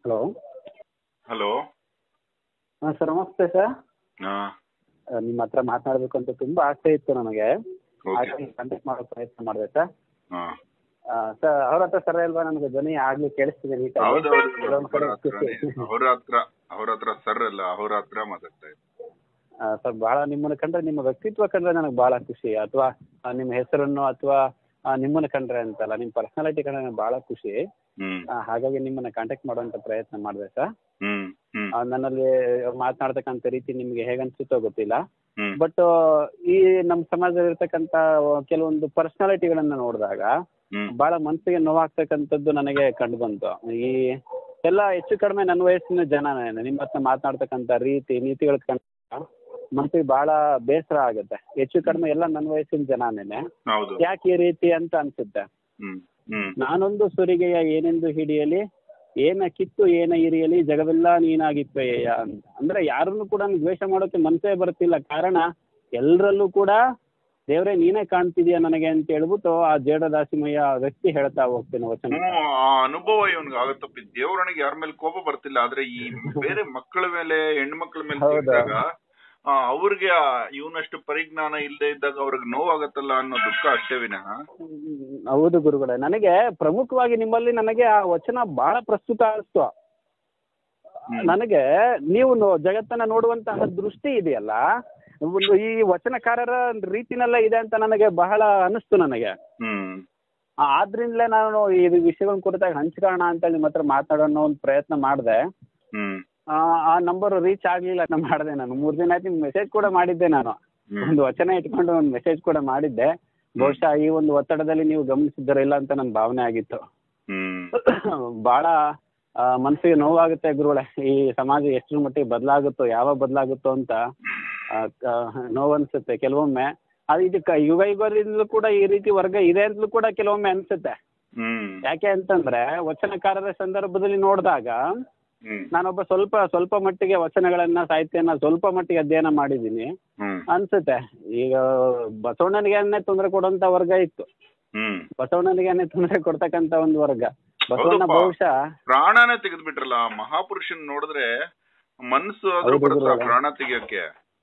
Hello hello ಹಾಂ sir ನಮಸ್ತೆ sir ಹಾ ನಿಮ್ಮ ಹತ್ರ ಮಾತನಾಡಬೇಕು ಅಂತ ತುಂಬ ಆಸೆ ಇತ್ತು ನನಗೆ ಓಕೆ ಹಾಗಾಗಿ ಕಾಂಟ್ಯಾಕ್ಟ್ ಮಾಡೋ ಪ್ರಯತ್ನ ಮಾಡಿದೆ ಸರ್ ಹಾ ಸರ್ ಅವ್ರ ಹತ್ರ ಸರ್ ಅಲ್ವಾ ನನಗೆ ಧ್ವನಿ ಆಗ್ಲಿ ಕೇಳಿಸ್ತಿದೆ ನೀಟಾಗಿ ಹೌದೌದು ಇದೊಂದ್ ಅವ್ರ ಕಡೆ ಹತ್ರನೇ ಖುಷಿ. ಅವ್ರ ಹತ್ರ ಅವ್ರ ಹತ್ರ ಸರ್ ಅಲ್ಲ ಅವ್ರ ಹತ್ರ ಮಾತಾಡ್ತಾ ಇದ್ದೆ ಆ, ಸರ್ ಭಾಳ ನಿಮ್ಮನ್ನ ಕಂಡ್ರೆ ನಿಮ್ಮ ವ್ಯಕ್ತಿತ್ವ ಕಂಡ್ರೆ ನನಗೆ ಭಾಳ ಖುಷಿ ಅಥವಾ ನಿಮ್ಮ ಹೆಸರನ್ನು ಅಥವಾ ನಿಮ್ಮನ್ನ ಕಂಡ್ರೆ ಅಂತಲ್ಲ ನಿಮ್ಮ ಪರ್ಸನಾಲಿಟಿ ಕಂಡ್ರೆ ನನಗೆ ಭಾಳ ಖುಷಿ ಹ್ಮ್ ಆ, ಹಾಗಾಗಿ ನಿಮ್ಮನ್ನ ಕಾಂಟ್ಯಾಕ್ಟ್ ಮಾಡುವಂತ ಪ್ರಯತ್ನ ಮಾಡಿದೆ ಸರ್ ಹ್ಮ್ ಹ್ಮ್ ಆ, ನನ್ನಲ್ಲಿ ಮಾತನಾಡ್ತಕ್ಕಂಥ ರೀತಿ ನಿಮ್ಗೆ ಹೇಗನ್ಸುತ್ತೋ ಗೊತ್ತಿಲ್ಲ ಹ್ಮ್ ಬಟ್ ಈ ನಮ್ಮ ಸಮಾಜದಲ್ಲಿರ್ತಕ್ಕಂಥ ಕೆಲವೊಂದು ಪರ್ಸನಾಲಿಟಿಗಳನ್ನ ನೋಡಿದಾಗ ಹ್ಮ್ ಬಹಳ ಮನಸ್ಸಿಗೆ ನೋವಾಗ್ತಕ್ಕಂಥದ್ದು ನನಗೆ ಕಂಡು ಬಂತು ಈ ಎಲ್ಲ ಹೆಚ್ಚು ಕಡಿಮೆ ನನ್ನ ವಯಸ್ಸಿನ ಜನನೇ ನಿಮ್ಮ ಹತ್ರ ಮಾತನಾಡ್ತಕ್ಕಂಥ ರೀತಿ ನೀತಿಗಳ ಕಂಡ ಮನಸ್ಸಿಗೆ ಬಹಳ ಬೇಸರ ಆಗುತ್ತೆ ಹೆಚ್ಚು ಕಡಿಮೆ ಎಲ್ಲ ನನ್ನ ವಯಸ್ಸಿನ ಜನನೇನೆ ಹೌದು ಯಾಕೆ ಈ ರೀತಿ ಅಂತ ಅನ್ಸುತ್ತೆ ಹ್ಮ್ ಹ್ಮ್ ನಾನೊಂದು ಸುರಿಗೆಯ ಏನೆಂದು ಹಿಡಿಯಲಿ ಏನ ಕಿತ್ತು ಏನ ಇರಿಯಲಿ ಜಗವೆಲ್ಲ ನೀನಾಗಿತ್ವೆಯ ಅಂತ ಅಂದ್ರೆ ಯಾರನ್ನು ಕೂಡ ನಂಗ್ ದ್ವೇಷ ಮಾಡೋಕೆ ಮನಸ್ಸೇ ಬರ್ತಿಲ್ಲ ಕಾರಣ ಎಲ್ಲರಲ್ಲೂ ಕೂಡ ದೇವ್ರೆ ನೀನೇ ಕಾಣ್ತಿದ್ಯಾ ನನಗೆ ಅಂತ ಹೇಳ್ಬಿಟ್ಟು ಆ ಜೇಡದಾಸಿಮಯ್ಯ ವ್ಯಕ್ತಿ ಹೇಳ್ತಾ ಹೋಗ್ತೇನೆ ವಚನ ಹ್ಮ್ ಆ ಅನುಭವ ಇವನ್ಗೆ ಆಗತ್ತಪ್ಪ ದೇವ್ರನಿಗೆ ಯಾರ ಮೇಲೆ ಕೋಪ ಬರ್ತಿಲ್ಲ ಆದ್ರೆ ಈ ಬೇರೆ ಮಕ್ಕಳ ಮೇಲೆ ಹೆಣ್ಮಕ್ಳ ಮೇಲೆ ಹೌದು. ತಿರ್ಗಾಗ, ಆ, ಅವ್ರಿಗೆ ಆ ಇವನಷ್ಟು ಪರಿಜ್ಞಾನ ಇಲ್ಲದೆ ಇದ್ದಾಗ ಅವ್ರಿಗೆ ನೋವಾಗತ್ತಲ್ಲ ಅನ್ನೋ ದುಃಖ ಅಷ್ಟೇ ವಿನಃ ಹ್ಮ್, ಹೌದು ಗುರುಗಳೇ ನನಗೆ ಪ್ರಮುಖವಾಗಿ ನಿಮ್ಮಲ್ಲಿ ನನಗೆ ಆ ವಚನ ಬಹಳ ಪ್ರಸ್ತುತ ಅನಿಸ್ತು ಹ್ಮ್. ನನಗೆ ನೀವು ನೋ- ಜಗತ್ತನ್ನ ನೋಡುವಂತಹ ದೃಷ್ಟಿ ಇದೆಯಲ್ಲ ಒಂದು ಈ ವಚನಕಾರರ ರೀತಿನೆಲ್ಲ ಇದೆ ಅಂತ ನನಗೆ ಬಹಳ ಅನಿಸ್ತು ನನಗೆ ಹ್ಮ್ ಆ, ಆದ್ರಿಂದಲೇ ನಾನು ಈ ವಿಷಯಗಳನ್ನ ಕುರಿತಾಗಿ ಹಂಚ್ಕೊಳ್ಳೋಣ ಅಂತೇಳಿ ನಿಮ್ಮ ಹತ್ರ ಮಾತಾಡೋಣ ಒಂದು ಪ್ರಯತ್ನ ಮಾಡಿದೆ ಹ್ಮ್ ಆ ನಂಬರ್ ರೀಚ್ ಆಗ್ಲಿಲ್ಲ ಅಂತ ಮಾಡಿದೆ ನಾನು ಮೂರ್ ದಿನ ಆಯ್ತು ಮೆಸೇಜ್ ಕೂಡ ಮಾಡಿದ್ದೆ ನಾನು ಹ್ಮ್ ಒಂದು ವಚನ ಇಟ್ಕೊಂಡು ಒಂದು ಮೆಸೇಜ್ ಕೂಡ ಮಾಡಿದ್ದೆ ಬಹುಶಃ ಈ ಒಂದು ಒತ್ತಡದಲ್ಲಿ ನೀವು ಗಮನಿಸಿದ್ದೀರ ಇಲ್ಲ ಅಂತ ನನ್ನ ಭಾವನೆ ಆಗಿತ್ತು ಹ್ಮ್ ಬಹಳ ಆ, ಮನಸ್ಸಿಗೆ ನೋವಾಗುತ್ತೆ ಗುರುಗಳೇ ಈ ಸಮಾಜ ಎಷ್ಟರ ಮಟ್ಟಿಗೆ ಬದಲಾಗುತ್ತೋ ಯಾವಾಗ ಬದಲಾಗುತ್ತೋ ಅಂತ ಆ, ಕ- ನೋವನ್ಸುತ್ತೆ ಕೆಲವೊಮ್ಮೆ ಅದು ಇದಕ್ಕೆ ಯುಗ ಯುಗದಿಂದಲೂ ಕೂಡ ಈ ರೀತಿ ವರ್ಗ ಇದೆ ಅಂತಲೂ ಕೂಡ ಕೆಲವೊಮ್ಮೆ ಅನ್ಸುತ್ತೆ ಹ್ಮ್ ಯಾಕೆ ಅಂತಂದ್ರೆ ವಚನಕಾರರ ಸಂದರ್ಭದಲ್ಲಿ ನೋಡಿದಾಗ ಹ್ಮ್ ನಾನೊಬ್ಬ ಸ್ವಲ್ಪ ಸ್ವಲ್ಪ ಮಟ್ಟಿಗೆ ವಚನಗಳನ್ನ ಸಾಹಿತ್ಯನ ಸ್ವಲ್ಪ ಮಟ್ಟಿಗೆ ಅಧ್ಯಯನ ಮಾಡಿದ್ದೀನಿ ಹ್ಮ್ ಅನ್ಸುತ್ತೆ ಈಗ ಬಸವಣ್ಣನಿಗೆನೆ ತೊಂದರೆ ಕೊಡುವಂತ ವರ್ಗ ಇತ್ತು ಹ್ಮ್ ಬಸವಣ್ಣನಿಗೆನೆ ತೊಂದರೆ ಕೊಡ್ತಕ್ಕಂತ ಒಂದು ವರ್ಗ ಬಸವಣ್ಣ ಹೌದಪ್ಪ. ಬಹುಶಃ ಪ್ರಾಣನೇ ತೆಗೆದ್ಬಿಟ್ರಲ್ಲ ಮಹಾಪುರುಷನ್ ನೋಡಿದ್ರೆ ಮನಸ್ಸು ಆದ್ರೂ ಹೌದು ಬರುತ್ತಾ ಗುರುಗಳೇ. ಪ್ರಾಣ ತೆಗಿಯಕ್ಕೆ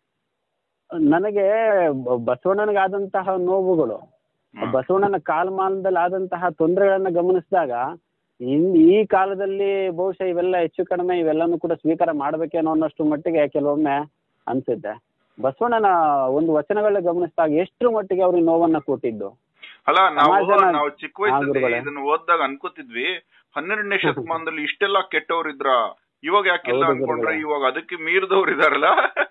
ನನಗೆ ಬ- ಬಸವಣ್ಣನಿಗಾದಂತಹ ನೋವುಗಳು ಹ್ಮ್. ಬಸವಣ್ಣನ ಕಾಲಮಾನದಲ್ಲಿ ಆದಂತಹ ತೊಂದರೆಗಳನ್ನ ಗಮನಿಸಿದಾಗ ಇನ್ ಈ ಕಾಲದಲ್ಲಿ ಬಹುಶಃ ಇವೆಲ್ಲ ಹೆಚ್ಚು ಕಡಿಮೆ ಇವೆಲ್ಲನೂ ಕೂಡ ಸ್ವೀಕಾರ ಮಾಡ್ಬೇಕೇನೋ ಅನ್ನೋಷ್ಟು ಮಟ್ಟಿಗೆ ಕೆಲವೊಮ್ಮೆ ಅನ್ಸುತ್ತೆ ಬಸವಣ್ಣನ ಒಂದು ವಚನಗಳನ್ನ ಗಮನಿಸಿದಾಗ ಎಷ್ಟು ಮಟ್ಟಿಗೆ ಅವ್ರಿಗೆ ನೋವನ್ನ ಕೊಟ್ಟಿದ್ದು ಅಲ್ಲ ನಾವು ಸಮಾಜನ- ನಾವು ಚಿಕ್ಕ ಹಾ, ವಯಸ್ಸಲ್ಲಿ ಗುರುಗಳೇ. ಇದನ್ನ ಓದಿದಾಗ ಅನ್ಕೋತಿದ್ವಿ ಹನ್ನೆರಡನೇ ಶತಮಾನದಲ್ಲಿ ಇಷ್ಟೆಲ್ಲ ಕೆಟ್ಟವ್ರು ಇದ್ರ ಇವಾಗ ಯಾಕಿಲ್ಲ ಹೌದು ಅನ್ಕೊಂಡ್ರೆ ಗುರುಗಳೇ. ಇವಾಗ ಅದಕ್ಕೆ ಮೀರಿದವ್ರು ಇದಾರಲ್ಲ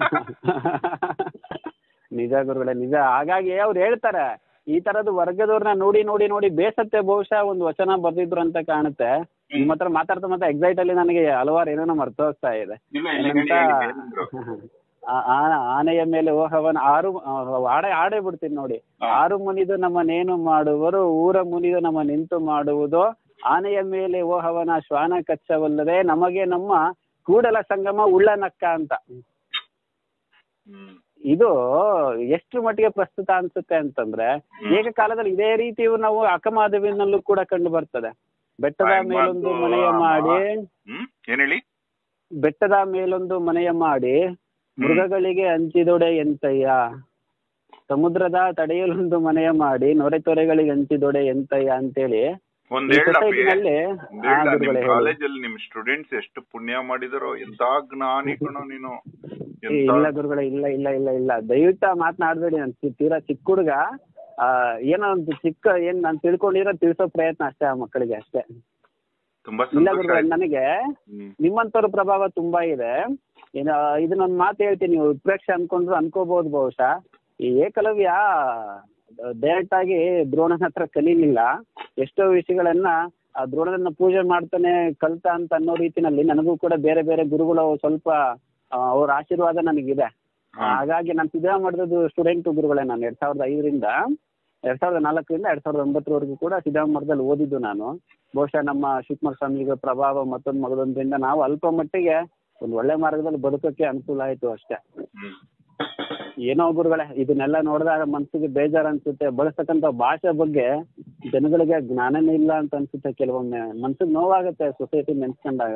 ನಿಜ ಗುರುಗಳೇ ನಿಜ ಹಾಗಾಗಿ ಅವ್ರು ಹೇಳ್ತಾರೆ ಈ ತರದ ವರ್ಗದವ್ರನ್ನ ನೋಡಿ ನೋಡಿ ನೋಡಿ ಬೇಸತ್ತೆ ಬಹುಶಃ ಒಂದು ವಚನ ಬರ್ದಿದ್ರು ಅಂತ ಕಾಣುತ್ತೆ ನಿಮ್ಮ ಹತ್ರ ಮಾತಾಡ್ತಾ ಮಾತ್ರ ಎಕ್ಸೈಟ್ ಅಲ್ಲಿ ನನಗೆ ಹಲವಾರು ಏನೇನೋ ಮರ್ತು ಹೋಗ್ತಾ ಇದೆ ಇಲ್ಲ ಇಲ್ಲ ಏನಂತ ಹೇಳಿ, ಹೇಳಿ, ಏನಿದ್ರು? ಆ- ಆ- ಆನೆಯ ಮೇಲೆ ಓಹವನ ಆರು ಆ, ಆಡೆ ಆಡೇ ಬಿಡ್ತೀನಿ ನೋಡಿ ಹಾ. ಆರು ಮುನಿದು ನಮ್ಮನೇನು ಮಾಡುವರು ಊರ ಮುನಿದು ನಮ್ಮ ನಿಂತು ಮಾಡುವುದು ಆನೆಯ ಮೇಲೆ ಓಹವನ ಶ್ವಾನ ಕಚ್ಚವಲ್ಲದೆ ನಮಗೆ ನಮ್ಮ ಕೂಡಲ ಸಂಗಮ ಉಳ್ಳನಕ್ಕ ಅಂತ ಹ್ಮ್. ಇದು ಎಷ್ಟು ಮಟ್ಟಿಗೆ ಪ್ರಸ್ತುತ ಅನ್ಸುತ್ತೆ ಅಂತಂದ್ರೆ ಏಕಕಾಲದಲ್ಲಿ ಇದೇ ರೀತಿ ನಾವು ಅಕಮಾದವಿನಲ್ಲೂ ಕೂಡ ಕಂಡು ಬರ್ತದೆ ಬೆಟ್ಟದ ಆಯ್ತು, ಮೇಲೊಂದು ಮಾತು, ಮನೆಯ ಆ, ಮಾಡಿ ಹ್ಮ್ ಏನ್ ಹೇಳಿ ಬೆಟ್ಟದ ಮೇಲೊಂದು ಮನೆಯ ಮಾಡಿ ಮೃಗಗಳಿಗೆ ಹಂಚಿದೊಡೆ ಎಂತಯ್ಯ ಸಮುದ್ರದ ತಡೆಯಲೊಂದು ಮನೆಯ ಮಾಡಿ ನೊರೆ ತೊರೆಗಳಿಗೆ ಹಂಚಿದೊಡೆ ಎಂತಯ್ಯ ಅಂತೇಳಿ ಒಂದ್ ಈ ಹೇಳಪ್ಪಿ ಸೊಸೈಟಿನಲ್ಲಿ ಒಂದ್ ಹಾ ಹೇಳ ನಿಮ್ ಗುರುಗಳೇ ಹೇಳಿ ಕಾಲೇಜಲ್ಲಿ ನಿಮ್ ಸ್ಟೂಡೆಂಟ್ಸ್ ಎಷ್ಟು ಪುಣ್ಯ ಮಾಡಿದಾರೋ ಎಂತ ಜ್ಞಾನಿ ಕಣೋ ನೀನು ಏ, ಎಂತ ಇಲ್ಲ ಗುರುಗಳೇ ಇಲ್ಲ ಇಲ್ಲ ಇಲ್ಲ ಇಲ್ಲ ದಯವಿಟ್ಟು ಮಾತನಾಡಬೇಡಿ ನಾನು ತಿ- ತೀರಾ ಚಿಕ್ಕ ಹುಡುಗ ಆ, ಏನೋ ಒಂದು ಚಿಕ್ಕ ಏನ್ ನಾನು ತಿಳ್ಕೊಂಡಿರೋ ತಿಳಿಸೋ ಪ್ರಯತ್ನ ಅಷ್ಟೇ ಆ ಮಕ್ಕಳಿಗೆ ಅಷ್ಟೇ ತುಂಬಾ ಇಲ್ಲ ಸಂತೋಷ ಗುರುಗಳೇ ಆಯ್ತು. ನನಗೆ ಹ್ಮ್. ನಿಮ್ಮಂತವ್ರ ಪ್ರಭಾವ ತುಂಬಾ ಇದೆ ಏನು ಇದನ್ನೊಂದು ಮಾತು ಹೇಳ್ತೀನಿ ನೀವು ಉತ್ಪ್ರೇಕ್ಷೆ ಅನ್ಕೊಂಡ್ರು ಅನ್ಕೋಬಹುದು ಬಹುಶಃ ಈ ಏಕಲವ್ಯ ಡೈರೆಕ್ಟ್ ಆಗಿ ದ್ರೋಣನ ಹತ್ರ ಕಲೀಲಿಲ್ಲ ಎಷ್ಟೋ ವಿಷಯಗಳನ್ನ ಆ ದ್ರೋಣನ ಪೂಜೆ ಮಾಡ್ತಾನೆ ಕಲ್ತ ಅಂತ ಅನ್ನೋ ರೀತಿನಲ್ಲಿ ನನಗೂ ಕೂಡ ಬೇರೆ ಬೇರೆ ಗುರುಗಳು ಸ್ವಲ್ಪ ಆ, ಅವ್ರ ಆಶೀರ್ವಾದ ನನಗಿದೆ ಹಾ. ಹಾಗಾಗಿ ನಾನು ಸಿದ್ಧಾಮಠದ ಸ್ಟೂಡೆಂಟ್ ಗುರುಗಳೇ ನಾನು ಎರಡ್ ಸಾವಿರದ ಐದರಿಂದ ಎರಡ್ ಸಾವಿರದ ನಾಲ್ಕರಿಂದ ಎರಡ್ ಸಾವಿರದ ಒಂಬತ್ತರವರೆಗೂ ಕೂಡ ಸಿದ್ಧಾಮಠದಲ್ಲಿ ಓದಿದ್ದು ನಾನು ಬಹುಶಃ ನಮ್ಮ ಶಿವಕುಮಾರ ಸ್ವಾಮಿಗಳ ಪ್ರಭಾವ ಮತ್ತೊಂದು ಮಗದೊಂದರಿಂದ ನಾವು ಅಲ್ಪ ಮಟ್ಟಿಗೆ ಒಂದು ಒಳ್ಳೆ ಮಾರ್ಗದಲ್ಲಿ ಬದುಕೋಕೆ ಅನುಕೂಲ ಆಯ್ತು ಅಷ್ಟೇ ಹ್ಮ್. ಏನೋ ಗುರುಗಳೇ ಇದನ್ನೆಲ್ಲ ನೋಡಿದಾಗ ಮನಸ್ಸಿಗೆ ಬೇಜಾರು ಅನ್ಸುತ್ತೆ ಬಳಸ್ತಕ್ಕಂಥ ಭಾಷೆ ಬಗ್ಗೆ ಜನಗಳಿಗೆ ಜ್ಞಾನನೇ ಇಲ್ಲ ಅಂತ ಅನ್ಸುತ್ತೆ ಕೆಲವೊಮ್ಮೆ ಮನ್ಸಿಗೆ ನೋವಾಗುತ್ತೆ ಸೊಸೈಟಿ ನೆನ್ಸ್ಕೊಂಡಾಗ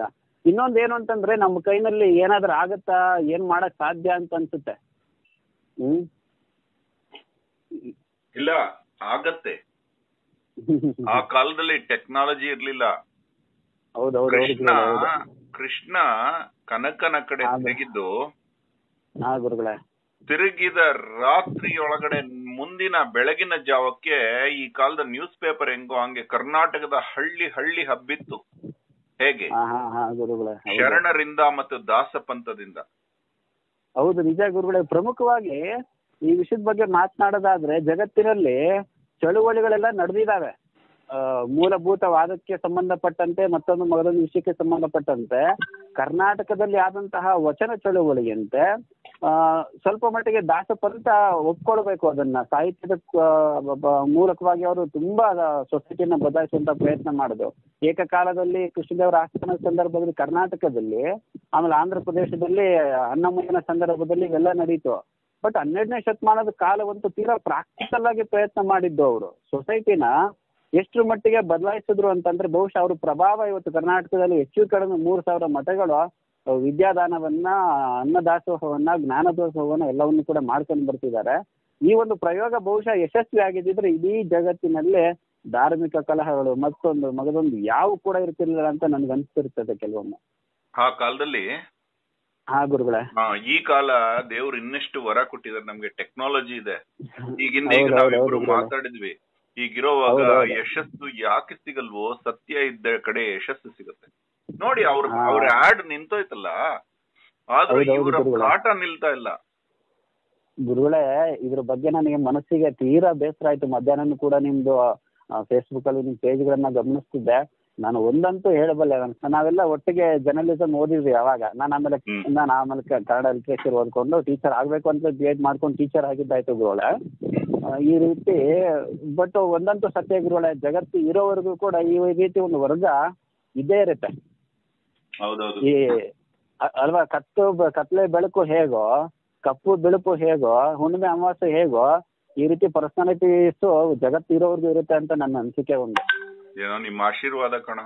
ಇನ್ನೊಂದು ಏನು ಅಂತಂದ್ರೆ ನಮ್ಮ ಕೈನಲ್ಲಿ ಏನಾದ್ರೂ ಆಗತ್ತಾ ಏನ್ ಮಾಡಕ್ ಸಾಧ್ಯ ಅಂತ ಅನ್ಸುತ್ತೆ ಹ್ಮ್ ಇಲ್ಲ ಆಗತ್ತೆ ಆ ಕಾಲದಲ್ಲಿ ಟೆಕ್ನಾಲಜಿ ಇರ್ಲಿಲ್ಲ ಹೌದು ಹೌದು ಹೌದು ಕೃಷ್ಣ ಗುರುಗಳೇ, ಹೌದು. ಕೃಷ್ಣ ಕನಕನ ಕಡೆ ಹೌದು. ತಿರುಗಿದ್ದು ಹಾ ಗುರುಗಳೇ ತಿರುಗಿದ ರಾತ್ರಿಯೊಳಗಡೆ ಮುಂದಿನ ಬೆಳಗಿನ ಜಾವಕ್ಕೆ ಈ ಕಾಲದ ನ್ಯೂಸ್ ಪೇಪರ್ ಹೆಂಗೋ ಹಂಗೆ ಕರ್ನಾಟಕದ ಹಳ್ಳಿ ಹಳ್ಳಿ ಹಬ್ಬಿತ್ತು ಹೇಗೆ ಹಾ ಹಾ ಹಾ ಗುರುಗಳೇ ಹೌದು. ಶರಣರಿಂದ ಮತ್ತು ದಾಸ ಪಂಥದಿಂದ ಹೌದು ನಿಜ ಗುರುಗಳೇ ಪ್ರಮುಖವಾಗಿ ಈ ವಿಷಯದ ಬಗ್ಗೆ ಮಾತನಾಡೋದಾದ್ರೆ ಜಗತ್ತಿನಲ್ಲಿ ಚಳುವಳಿಗಳೆಲ್ಲ ನಡೆದಿದ್ದಾವೆ ಆ, ಮೂಲಭೂತವಾದಕ್ಕೆ ಸಂಬಂಧಪಟ್ಟಂತೆ ಮತ್ತೊಂದು ಮಗದೊಂದು ವಿಷಯಕ್ಕೆ ಸಂಬಂಧಪಟ್ಟಂತೆ ಕರ್ನಾಟಕದಲ್ಲಿ ಆದಂತಹ ವಚನ ಚಳುವಳಿಯಂತೆ ಆ, ಸ್ವಲ್ಪ ಮಟ್ಟಿಗೆ ದಾಸಪಂಥ ಒಪ್ಕೊಳ್ಬೇಕು ಅದನ್ನ ಸಾಹಿತ್ಯದ ಆ, ಬ- ಮೂಲಕವಾಗಿ ಅವರು ತುಂಬಾ ಸೊಸೈಟಿನ ಬದಲಾಯಿಸುವಂತ ಪ್ರಯತ್ನ ಮಾಡಿದ್ರು ಏಕಕಾಲದಲ್ಲಿ ಕೃಷ್ಣದೇವರ ಆಸ್ಥಾನದ ಸಂದರ್ಭದಲ್ಲಿ ಕರ್ನಾಟಕದಲ್ಲಿ ಆಮೇಲೆ ಆಂಧ್ರ ಪ್ರದೇಶದಲ್ಲಿ ಅನ್ನಮಯ್ಯನ ಸಂದರ್ಭದಲ್ಲಿ ಇವೆಲ್ಲ ನಡೀತು ಬಟ್ ಹನ್ನೆರಡನೇ ಶತಮಾನದ ಕಾಲವಂತೂ ತೀರಾ ಪ್ರಾಕ್ಟಿಕಲ್ ಆಗಿ ಪ್ರಯತ್ನ ಮಾಡಿದ್ದು ಅವರು ಸೊಸೈಟಿನ ಎಷ್ಟರ ಮಟ್ಟಿಗೆ ಬದಲಾಯಿಸಿದ್ರು ಅಂತಂದ್ರೆ ಬಹುಶಃ ಅವ್ರ ಪ್ರಭಾವ ಇವತ್ತು ಕರ್ನಾಟಕದಲ್ಲಿ ಹೆಚ್ಚು ಕಡಿಮೆ ಮೂರು ಸಾವಿರ ಮಠಗಳು ಅಹ್, ವಿದ್ಯಾದಾನವನ್ನ ಅನ್ನದಾಸೋಹವನ್ನ ಜ್ಞಾನದಾಸೋಹವನ್ನ ಎಲ್ಲವನ್ನು ಕೂಡ ಮಾಡ್ಕೊಂಡು ಬರ್ತಿದ್ದಾರೆ ಈ ಒಂದು ಪ್ರಯೋಗ ಬಹುಶಃ ಯಶಸ್ವಿ ಆಗಿದ್ದಿದ್ರೆ ಇಡೀ ಜಗತ್ತಿನಲ್ಲೇ ಧಾರ್ಮಿಕ ಕಲಹಗಳು ಮತ್ತೊಂದು ಮಗದೊಂದು ಯಾವ ಕೂಡ ಇರ್ತಿರ್ಲಿಲ್ಲ ಅಂತ ನನ್ಗೆ ಅನ್ಸ್ತಿರ್ತದೆ ಕೆಲವೊಮ್ಮೆ ಆ ಕಾಲದಲ್ಲಿ ಹಾ ಗುರುಗಳೇ ಆ, ಈ ಕಾಲ ದೇವ್ರು ಇನ್ನಷ್ಟು ವರ ಕೊಟ್ಟಿದ್ದಾರೆ ನಮ್ಗೆ ಟೆಕ್ನಾಲಜಿ ಇದೆ ಈಗಿಂದ ಈಗ ಹೌದು, ಹೌದು, ನಾವಿಬ್ರು ಹೌದು, ಮಾತಾಡಿದ್ವಿ ಈಗಿರೋವಾಗ ಹೌದು, ಹೌದು. ಯಶಸ್ಸು ಯಾಕೆ ಸಿಗಲ್ವೋ ಸತ್ಯ ಇದ್ದ ಕಡೆ ಯಶಸ್ಸು ಸಿಗುತ್ತೆ ನೋಡಿ ಅವ್ರ ಹಾ. ಅವ್ರ ಆಡ್ ನಿಂತೋಯ್ತಲ್ಲ ಆದ್ರೂ ಹೌದು, ಹೌದು, ಇವರ ಗುರುಗಳೇ. ಕಾಟ ನಿಲ್ತಾ ಇಲ್ಲ ಗುರುಗಳೇ ಇದ್ರ ಬಗ್ಗೆ ನನಗೆ ಮನಸ್ಸಿಗೆ ತೀರಾ ಬೇಸರ ಆಯ್ತು ಮಧ್ಯಾಹ್ನ ಕೂಡ ನಿಮ್ದು ಫೇಸ್ಬುಕ್ ಅಲ್ಲಿ ನಿಮ್ ಪೇಜ್ ಗಳನ್ನ ಗಮನಿಸ್ತಿದ್ದೆ ನಾನು ಒಂದಂತೂ ಹೇಳಬಲ್ಲೆ ನಾನು ನಾವೆಲ್ಲ ಒಟ್ಟಿಗೆ ಜರ್ನಲಿಸಮ್ ಓದಿದ್ವಿ ಅವಾಗ ನಾನು ಆಮೇಲೆ ಹ್ಮ್. ನಾನು ಆಮೇಲೆ ಕ- ಕನ್ನಡ ಲಿಟ್ರೇಚರ್ ಓದ್ಕೊಂಡು ಟೀಚರ್ ಆಗ್ಬೇಕು ಅಂತ ಬಿ ಎಡ್ ಮಾಡ್ಕೊಂಡು ಟೀಚರ್ ಆಗಿದ್ದಾಯ್ತು ಗುರುಗಳೇ ಆ, ಈ ರೀತಿ ಬಟ್ ಒಂದಂತೂ ಸತ್ಯ ಗುರುಗಳೇ ಜಗತ್ತು ಇರೋವರೆಗೂ ಕೂಡ ಈ ರೀತಿ ಒಂದು ವರ್ಗ ಇದ್ದೇ ಇರುತ್ತೆ ಹೌದೌದು ಈ ಅ- ಅಲ್ವಾ ಕತ್ತು ಬ- ಕತ್ಲೆ ಬೆಳಕು ಹೇಗೋ ಕಪ್ಪು ಬೆಳಕು ಹೇಗೋ ಹುಣ್ಣಿಮೆ ಅಮಾವಾಸ್ಯೆ ಹೇಗೋ ಈ ರೀತಿ ಪರ್ಸನಾಲಿಟೀಸ್ ಜಗತ್ತು ಇರೋವರೆಗೂ ಇರುತ್ತೆ ಅಂತ ನನ್ನ ಅನಿಸಿಕೆ ಒಂದು ಏನೋ ನಿಮ್ಮ ಆಶೀರ್ವಾದ ಕಣ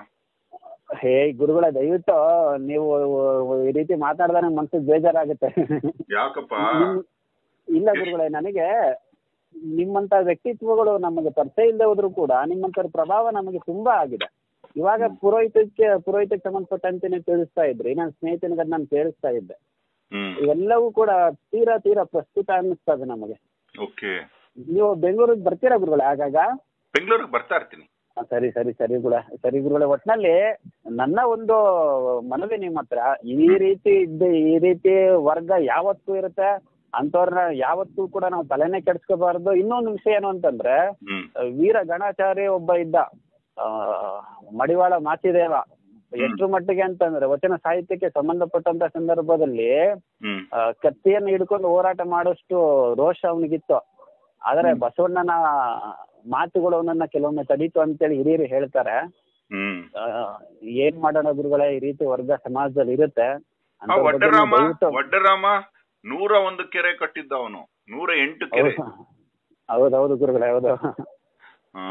ಹೇ ಗುರುಗಳೇ ದಯವಿಟ್ಟು ನೀವು ಈ ರೀತಿ ಮಾತಾಡಿದ್ರೆ ನಂಗೆ ಮನ್ಸಿಗೆ ಬೇಜಾರಾಗುತ್ತೆ ಯಾಕಪ್ಪ ನಿಮ್- ಇಲ್ಲ ಗುರುಗಳೇ ನನಗೆ ನಿಮ್ಮಂತ ವ್ಯಕ್ತಿತ್ವಗಳು ನಮಗೆ ಪರಿಚಯ ಇಲ್ಲದೆ ಹೋದ್ರು ಕೂಡ ನಿಮ್ಮಂತರ ಪ್ರಭಾವ ನಮಗೆ ತುಂಬಾ ಆಗಿದೆ ಇವಾಗ ಪುರೋಹಿತಕ್ಕೆ ಪುರೋಹಿತಕ್ಕೆ ಸಂಬಂಧಪಟ್ಟಂತೆನೆ ತಿಳಿಸ್ತಾ ಇದ್ರಿ ನನ್ನ ಸ್ನೇಹಿತನಿಗೆ ನಾನು ಕೇಳಿಸ್ತಾ ಇದ್ದೆ ಹ್ಮ್ ಇವೆಲ್ಲವೂ ಕೂಡ ತೀರಾ ತೀರಾ ಪ್ರಸ್ತುತ ಅನ್ನಿಸ್ತದೆ ನಮಗೆ ಓಕೆ ನೀವು ಬೆಂಗಳೂರಿಗೆ ಬರ್ತೀರಾ ಗುರುಗಳೇ ಆಗಾಗ ಬೆಂಗಳೂರಿಗೆ ಬರ್ತಾ ಇರ್ತೀನಿ ಆ, ಸರಿ ಸರಿ ಸರಿ ಗುರುಳ ಸರಿ ಗುರುಗಳೇ ಒಟ್ನಲ್ಲಿ ನನ್ನ ಒಂದು ಮನವಿ ನಿಮ್ಮ ಹತ್ರ ಈ ರೀತಿ ಇದ್ದ ಈ ರೀತಿ ವರ್ಗ ಯಾವತ್ತೂ ಇರುತ್ತೆ ಅಂತವ್ರನ್ನ ಯಾವತ್ತೂ ಕೂಡ ನಾವು ತಲೆನೇ ಕೆಡ್ಸ್ಕೋಬಾರ್ದು ಇನ್ನೊಂದು ವಿಷಯ ಏನು ಅಂತಂದ್ರೆ ಹ್ಮ್ ವೀರ ಗಣಾಚಾರ್ಯ ಒಬ್ಬ ಇದ್ದ ಆ, ಮಡಿವಾಳ ಮಾಚಿದೇವ ಎಷ್ಟು ಮಟ್ಟಿಗೆ ಅಂತಂದ್ರೆ ವಚನ ಸಾಹಿತ್ಯಕ್ಕೆ ಸಂಬಂಧಪಟ್ಟಂತ ಸಂದರ್ಭದಲ್ಲಿ ಹ್ಮ್ ಆ, ಕತ್ತಿಯನ್ನು ಹಿಡ್ಕೊಂಡು ಹೋರಾಟ ಮಾಡೋಷ್ಟು ರೋಷ ಅವನಿಗಿತ್ತು ಆದ್ರೆ ಬಸವಣ್ಣನ ಮಾತುಗಳು ಅವನನ್ನ ಕೆಲವೊಮ್ಮೆ ತಡೀತು ಅಂತೇಳಿ ಹಿರಿಯರು ಹೇಳ್ತಾರೆ ಹ್ಮ್ ಆ, ಏನ್ ಮಾಡೋಣ ಗುರುಗಳೇ ಈ ರೀತಿ ವರ್ಗ ಸಮಾಜದಲ್ಲಿ ಇರುತ್ತೆ ಆ ಅಂಥವ್ರ ಬಗ್ಗೆ ವಡ್ಡರಾಮ ನೀವು ದಯವಿಟ್ಟು- ವಡ್ಡರಾಮ ನೂರ ಒಂದು ಕೆರೆ ಕಟ್ಟಿದ್ದ ಅವನು ನೂರ ಎಂಟು ಕೆರೆ ಹೌದು ಹೌದೌದು ಗುರುಗಳೇ ಹೌದು ಹಾ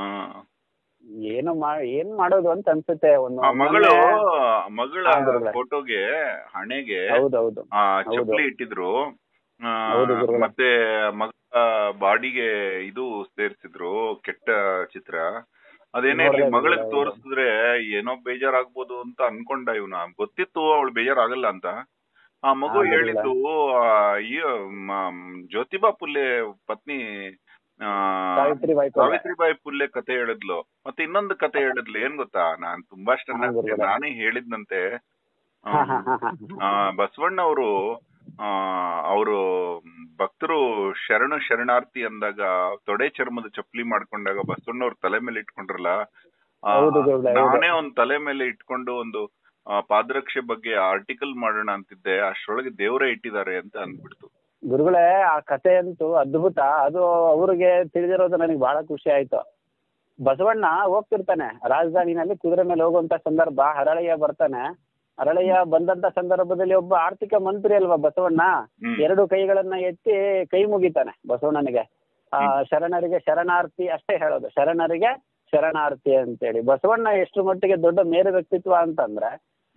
ಏನು ಮಾ ಏನ್ ಮಾಡೋದು ಅಂತ ಅನ್ಸುತ್ತೆ ಒಂದು ಆ ಮಗಳು ಮೊನ್ನೆ- ಮಗಳ ಹಾ, ಗುರುಗಳೇ. ಫೋಟೋಗೆ ಹಣೆಗೆ ಹೌದೌದು ಆ ಹೌದು. ಚಪ್ಪಲಿ ಇಟ್ಟಿದ್ರು ಆ, ಹೌದು, ಗುರುಗಳೇ. ಮತ್ತೆ ಮಗ ಬಾಡಿಗೆ ಇದು ಸೇರ್ಸಿದ್ರು ಕೆಟ್ಟ ಚಿತ್ರ ಅದೇನೇ ನೋಡ್ದೆ, ಮಗಳಿಗೆ ಗುರುಗಳೇ, ತೋರಿಸಿದ್ರೆ ಏನೋ ಬೇಜಾರಾಗ್ಬೋದು ಅಂತ ಅನ್ಕೊಂಡ ಇವನ ಗೊತ್ತಿತ್ತು ಅವಳು ಬೇಜಾರಾಗಲ್ಲ ಅಂತ ಆ ಮಗು ಹಾ, ಗುರುಗಳೇ. ಹೇಳಿದ್ದು ಆ, ಈ ಮ- ಜ್ಯೋತಿಬಾ ಪುಲ್ಲೆ ಪತ್ನಿ ಆ, ಸಾವಿತ್ರಿಬಾಯಿ ಪುಲೆ. ಸಾವಿತ್ರಿಬಾಯಿ ಪುಲ್ಲೆ ಕತೆ ಹೇಳಿದ್ಲು ಮತ್ತೆ ಇನ್ನೊಂದು ಕತೆ ಹೇಳಿದ್ಲು ಏನ್ ಗೊತ್ತಾ ನಾನ್ ತುಂಬಾ ಹಾ, ಚೆನ್ನಾಗಿ ಗುರುಗಳೇ. ನಾನೇ ಹೇಳಿದ್ನಂತೆ ಆ, ಹಾ, ಹಾ, ಹಾ, ಹಾ. ಆ, ಬಸವಣ್ಣ ಅವರು ಅವರು ಭಕ್ತರು ಶರಣು ಶರಣಾರ್ಥಿ ಅಂದಾಗ ತೊಡೆ ಚರ್ಮದ ಚಪ್ಪಲಿ ಮಾಡ್ಕೊಂಡಾಗ ಬಸವಣ್ಣ ಅವ್ರ ತಲೆ ಮೇಲೆ ಇಟ್ಕೊಂಡ್ರಲ್ಲ ಆ, ಹೌದು ಗುರುಗಳೇ, ಹೌದು. ನಾನೇ ಒಂದ್ ತಲೆ ಮೇಲೆ ಇಟ್ಕೊಂಡು ಒಂದು ಆ, ಪಾದರಕ್ಷೆ ಬಗ್ಗೆ ಆರ್ಟಿಕಲ್ ಮಾಡೋಣ ಅಂತಿದ್ದೆ ಅಷ್ಟ್ರೊಳಗೆ ದೇವರೇ ಇಟ್ಟಿದ್ದಾರೆ ಅಂತ ಅಂದ್ಬಿಡ್ತು ಗುರುಗಳೇ ಆ ಕಥೆ ಅಂತೂ ಅದ್ಭುತ ಅದು ಅವ್ರಿಗೆ ತಿಳಿದಿರೋದು ನನಗೆ ಬಹಳ ಖುಷಿ ಆಯ್ತು ಬಸವಣ್ಣ ಹೋಗ್ತಿರ್ತಾನೆ ರಾಜಧಾನಿನಲ್ಲಿ ಕುದುರೆ ಮೇಲೆ ಹೋಗುವಂತ ಸಂದರ್ಭ ಹರಳಯ್ಯ ಬರ್ತಾನೆ ಹರಳಯ್ಯ ಬಂದಂತ ಸಂದರ್ಭದಲ್ಲಿ ಒಬ್ಬ ಆರ್ಥಿಕ ಮಂತ್ರಿ ಅಲ್ವಾ ಬಸವಣ್ಣ ಹ್ಮ್. ಎರಡು ಕೈಗಳನ್ನ ಎತ್ತಿ ಕೈ ಮುಗಿತಾನೆ ಬಸವಣ್ಣನಿಗೆ ಆ ಶರಣರಿಗೆ ಶರಣಾರ್ಥಿ ಅಷ್ಟೇ ಹೇಳೋದು ಶರಣರಿಗೆ ಶರಣಾರ್ಥಿ ಅಂತೇಳಿ ಬಸವಣ್ಣ ಎಷ್ಟು ಮಟ್ಟಿಗೆ ದೊಡ್ಡ ಮೇರು ವ್ಯಕ್ತಿತ್ವ ಅಂತಂದ್ರೆ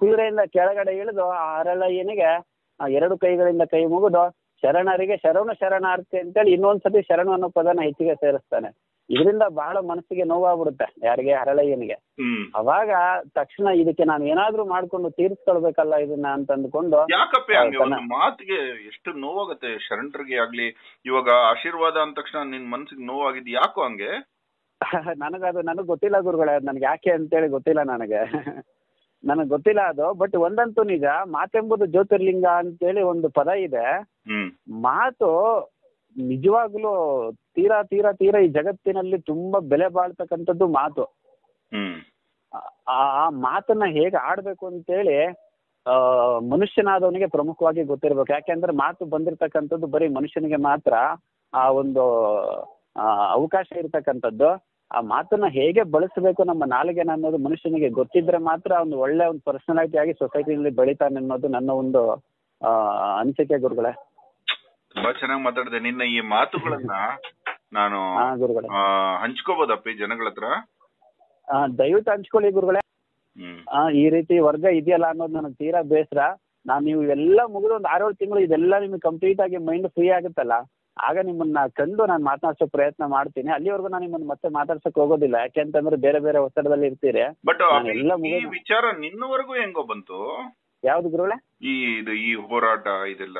ಕುದುರೆಯಿಂದ ಕೆಳಗಡೆ ಇಳಿದು ಆ ಹರಳಯ್ಯನಿಗೆ ಆ ಎರಡು ಕೈಗಳಿಂದ ಕೈ ಮುಗಿದು ಶರಣರಿಗೆ ಶರಣು ಶರಣಾರ್ಥಿ ಅಂತೇಳಿ ಇನ್ನೊಂದ್ಸತಿ ಶರಣು ಅನ್ನೋ ಪದನ ಹೆಚ್ಚಿಗೆ ಸೇರಿಸ್ತಾನೆ ಇದರಿಂದ ಬಹಳ ಮನಸ್ಸಿಗೆ ನೋವಾಗ್ಬಿಡುತ್ತೆ ಯಾರಿಗೆ ಹರಳಯ್ಯನಿಗೆ ಹ್ಮ್ ಅವಾಗ ತಕ್ಷಣ ಇದಕ್ಕೆ ನಾನು ಏನಾದ್ರೂ ಮಾಡ್ಕೊಂಡು ತೀರಿಸ್ಕೊಳ್ಬೇಕಲ್ಲ ಇದನ್ನ ಅಂತ ಅಂದ್ಕೊಂಡು ಯಾಕಪ್ಪೆ ಹಂಗೆ ತನ್ನ- ಒಂದು ಮಾತಿಗೆ ಎಷ್ಟು ನೋವಾಗತ್ತೆ ಶರಣರಿಗೆ ಆಗ್ಲಿ ಇವಾಗ ಆಶೀರ್ವಾದ ಅಂದ ತಕ್ಷಣ ನಿನ್ ಮನ್ಸಿಗೆ ನೋವಾಗಿದ್ ಯಾಕೋ ಹಂಗೆ ನನಗದು ನನಗೆ ಗೊತ್ತಿಲ್ಲ ಗುರುಗಳೇ ನನಗೆ ಯಾಕೆ ಅಂತೇಳಿ ಗೊತ್ತಿಲ್ಲ ನನಗೆ ನನಗೆ ಗೊತ್ತಿಲ್ಲ ಅದು ಬಟ್ ಒಂದಂತೂ ನಿಜ ಮಾತೆಂಬುದು ಜ್ಯೋತಿರ್ಲಿಂಗ ಅಂತೇಳಿ ಒಂದು ಪದ ಇದೆ ಹ್ಮ್ ಮಾತು ನಿಜವಾಗ್ಲೂ ತೀರಾ ತೀರಾ ತೀರಾ ಈ ಜಗತ್ತಿನಲ್ಲಿ ತುಂಬಾ ಬೆಲೆ ಬಾಳ್ತಕ್ಕಂಥದ್ದು ಮಾತು ಹ್ಮ್ ಆ ಆ ಮಾತನ್ನ ಹೇಗೆ ಆಡ್ಬೇಕು ಅಂತೇಳಿ ಆ ಮನುಷ್ಯನಾದವನಿಗೆ ಪ್ರಮುಖವಾಗಿ ಗೊತ್ತಿರ್ಬೇಕು ಯಾಕೆಂದ್ರೆ ಮಾತು ಬಂದಿರತಕ್ಕಂಥದ್ದು ಬರೀ ಮನುಷ್ಯನಿಗೆ ಮಾತ್ರ ಆ ಒಂದು ಆ, ಅವಕಾಶ ಇರ್ತಕ್ಕಂಥದ್ದು ಆ ಮಾತನ್ನ ಹೇಗೆ ಬಳಸಬೇಕು ನಮ್ಮ ನಾಲಿಗೆನ ಅನ್ನೋದು ಮನುಷ್ಯನಿಗೆ ಗೊತ್ತಿದ್ರೆ ಮಾತ್ರ ಒಂದು ಒಳ್ಳೆ ಒಂದು ಪರ್ಸನಾಲಿಟಿ ಆಗಿ ಸೊಸೈಟಿನಲ್ಲಿ ಬೆಳಿತಾನೆ ಅನ್ನೋದು ನನ್ನ ಒಂದು ಆ ಅನಿಸಿಕೆ ಗುರುಗಳೇ ತುಂಬಾ ಚೆನ್ನಾಗಿ ಮಾತಾಡಿದೆ ನಿನ್ನ ಈ ಮಾತುಗಳನ್ನ ನಾನು ಹಾ ಗುರುಗಳೇ ಆ, ಹಂಚ್ಕೋಬೋದಪ್ಪಿ ಜನಗಳ ಹತ್ರ ಆ, ದಯವಿಟ್ಟು ಹಂಚ್ಕೊಳ್ಳಿ ಗುರುಗಳೇ ಹ್ಮ್ ಆ, ಈ ರೀತಿ ವರ್ಗ ಇದೆಯಲ್ಲ ಅನ್ನೋದು ನನಗೆ ತೀರಾ ಬೇಸರ ನಾನು ನೀವು ಎಲ್ಲ ಮುಗಿದು ಒಂದು ಆರೇಳು ತಿಂಗಳು ಇದೆಲ್ಲ ನಿಮಗೆ ಕಂಪ್ಲೀಟ್ ಆಗಿ ಮೈಂಡ್ ಫ್ರೀ ಆಗುತ್ತಲ್ಲ ಆಗ ನಿಮ್ಮನ್ನ ಕಂಡು ನಾನು ಮಾತನಾಡ್ಸೋ ಪ್ರಯತ್ನ ಮಾಡ್ತೀನಿ ಅಲ್ಲಿವರೆಗೂ ನಾನು ನಿಮ್ಮನ್ನ ಮತ್ತೆ ಮಾತಾಡ್ಸಕ್ ಹೋಗೋದಿಲ್ಲ ಯಾಕೆಂತಂದ್ರೆ ಬೇರೆ ಬೇರೆ ಒತ್ತಡದಲ್ಲಿ ಇರ್ತೀರಿ ಬಟ್ ನಾನು ಎಲ್ಲ ಈ ಮುಗಿದು- ವಿಚಾರ ನಿನ್ನವರೆಗೂ ಹೆಂಗೋ ಬಂತು ಯಾವ್ದು ಗುರುಗಳೇ ಈ ಇದು ಈ ಹೋರಾಟ ಇದೆಲ್ಲ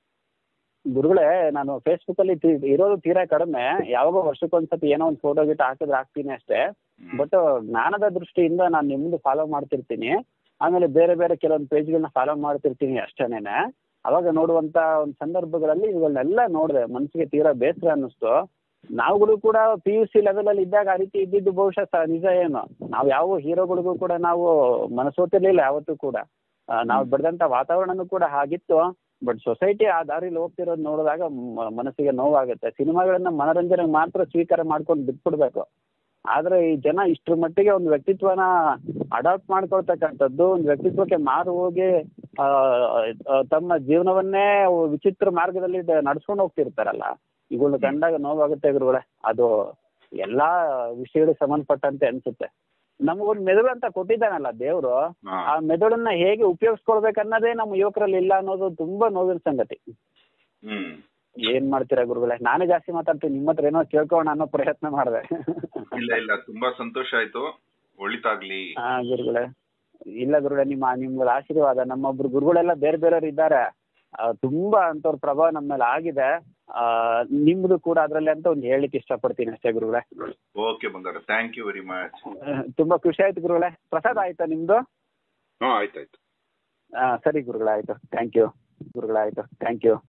ಗುರುಗಳೇ ನಾನು ಫೇಸ್ಬುಕ್ ಅಲ್ಲಿ ತಿ- ಇರೋದು ತೀರಾ ಕಡಿಮೆ ಯಾವಾಗ ವರ್ಷಕ್ಕೊಂದ್ಸತಿ ಏನೋ ಒಂದು ಫೋಟೋ ಗಿಟ ಹಾಕಿದ್ರೆ ಹಾಕ್ತೀನಿ ಅಷ್ಟೇ ಹ್ಮ್. ಬಟ್ ಜ್ಞಾನದ ದೃಷ್ಟಿಯಿಂದ ನಾನು ನಿಮ್ದು ಫಾಲೋ ಮಾಡ್ತಿರ್ತೀನಿ ಆಮೇಲೆ ಬೇರೆ ಬೇರೆ ಕೆಲವೊಂದು ಪೇಜ್ಗಳನ್ನ ಫಾಲೋ ಮಾಡ್ತಿರ್ತೀನಿ ಅಷ್ಟೇನೆ ಅವಾಗ ನೋಡುವಂತ ಒಂದು ಸಂದರ್ಭಗಳಲ್ಲಿ ಇವುಗಳನ್ನೆಲ್ಲ ನೋಡಿದೆ ಮನಸ್ಸಿಗೆ ತೀರಾ ಬೇಸರ ಅನ್ನಿಸ್ತು ನಾವುಗಳು ಕೂಡ ಪಿ ಯು ಸಿ ಲೆವೆಲ್ ಅಲ್ಲಿ ಇದ್ದಾಗ ಆ ರೀತಿ ಇದ್ದಿದ್ದು ಬಹುಶಃ ಸ- ನಿಜ ಏನು ನಾವು ಯಾವ ಹೀರೋಗಳಿಗೂ ಕೂಡ ನಾವು ಮನಸ್ಸೋತಿರ್ಲಿಲ್ಲ ಯಾವತ್ತೂ ಕೂಡ ಆ, ನಾವು ಬೆಳೆದಂತ ವಾತಾವರಣನೂ ಕೂಡ ಹಾಗಿತ್ತು ಬಟ್ ಸೊಸೈಟಿ ಆ ದಾರಿಲಿ ಹೋಗ್ತಿರೋದು ನೋಡಿದಾಗ ಮ- ಮನಸ್ಸಿಗೆ ನೋವಾಗುತ್ತೆ ಸಿನಿಮಾಗಳನ್ನ ಮನರಂಜನೆಗೆ ಮಾತ್ರ ಸ್ವೀಕಾರ ಮಾಡ್ಕೊಂಡು ಬಿಟ್ಬಿಡ್ಬೇಕು ಆದ್ರೆ ಈ ಜನ ಇಷ್ಟ್ರ ಮಟ್ಟಿಗೆ ಒಂದು ವ್ಯಕ್ತಿತ್ವನ ಅಡಾಪ್ಟ್ ಮಾಡ್ಕೊಳ್ತಕ್ಕಂಥದ್ದು ಒಂದು ವ್ಯಕ್ತಿತ್ವಕ್ಕೆ ಮಾರು ಹೋಗಿ ಆ, ಆ, ತಮ್ಮ ಜೀವನವನ್ನೇ ವಿಚಿತ್ರ ಮಾರ್ಗದಲ್ಲಿ ನಡ್ಸ್ಕೊಂಡು ಹೋಗ್ತಿರ್ತಾರಲ್ಲ ಇವುಗಳನ್ನ ಕಂಡಾಗ ನೋವಾಗುತ್ತೆ ಗುರುಗಳೇ ಅದು ಎಲ್ಲಾ ವಿಷಯಗಳಿಗೆ ಸಂಬಂಧಪಟ್ಟಂತೆ ಅನ್ಸುತ್ತೆ ನಮಗೊಂದು ಮೆದುಳು ಅಂತ ಕೊಟ್ಟಿದ್ದಾನಲ್ಲ ದೇವ್ರು ಹಾ. ಆ ಮೆದುಳನ್ನ ಹೇಗೆ ಉಪಯೋಗಿಸ್ಕೊಳ್ಬೇಕನ್ನೋದೇ ನಮ್ಮ ಯುವಕರಲ್ಲಿ ಇಲ್ಲ ಅನ್ನೋದು ತುಂಬಾ ನೋವಿನ ಸಂಗತಿ ಹ್ಮ್ ಏನ್ ಮಾಡ್ತೀರಾ ಗುರುಗಳೇ ನಾನೇ ಜಾಸ್ತಿ ಮಾತಾಡ್ತೀನಿ ನಿಮ್ಮ ಹತ್ರ ಏನೋ ಕೇಳ್ಕೊಳ್ಳೋಣ ಅನ್ನೋ ಪ್ರಯತ್ನ ಮಾಡಿದೆ ಇಲ್ಲ ಇಲ್ಲ ತುಂಬಾ ಸಂತೋಷ ಆಯ್ತು ಒಳಿತಾಗ್ಲಿ ಹಾ ಗುರುಗಳೇ ಇಲ್ಲ ಗುರುಗಳೇ ನಿಮ್ಮ ನಿಮ್ಗಳ ಆಶೀರ್ವಾದ ನಮ್ಮೊಬ್ರು ಗುರುಗಳೆಲ್ಲ ಬೇರೆ ಬೇರೆಯವ್ರು ಇದ್ದಾರೆ ಆ, ತುಂಬಾ ಅಂತವ್ರ ಪ್ರಭಾವ ನಮ್ಮ ಮೇಲೆ ಆಗಿದೆ ಆ ನಿಮ್ದು ಕೂಡ ಅದ್ರಲ್ಲಿ ಅಂತ ಒಂದು ಹೇಳಿಕ್ಕೆ ಇಷ್ಟಪಡ್ತೀನಿ ಅಷ್ಟೇ ಗುರುಗಳೇ ಓಕೆ ಬಂಗಾರ ಥ್ಯಾಂಕ್ ಯು ವೆರಿ ಮಚ್ ಆ, ತುಂಬಾ ಖುಷಿ ಆಯ್ತು ಗುರುಗಳೇ ಪ್ರಸಾದ ಆಯ್ತಾ ನಿಮ್ದು ಹಾ ಆಯ್ತಾಯ್ತು ಆ, ಸರಿ ಗುರುಗಳೇ ಆಯ್ತು ಥ್ಯಾಂಕ್ ಯು ಗುರುಗಳೇ ಆಯ್ತು ಥ್ಯಾಂಕ್ ಯು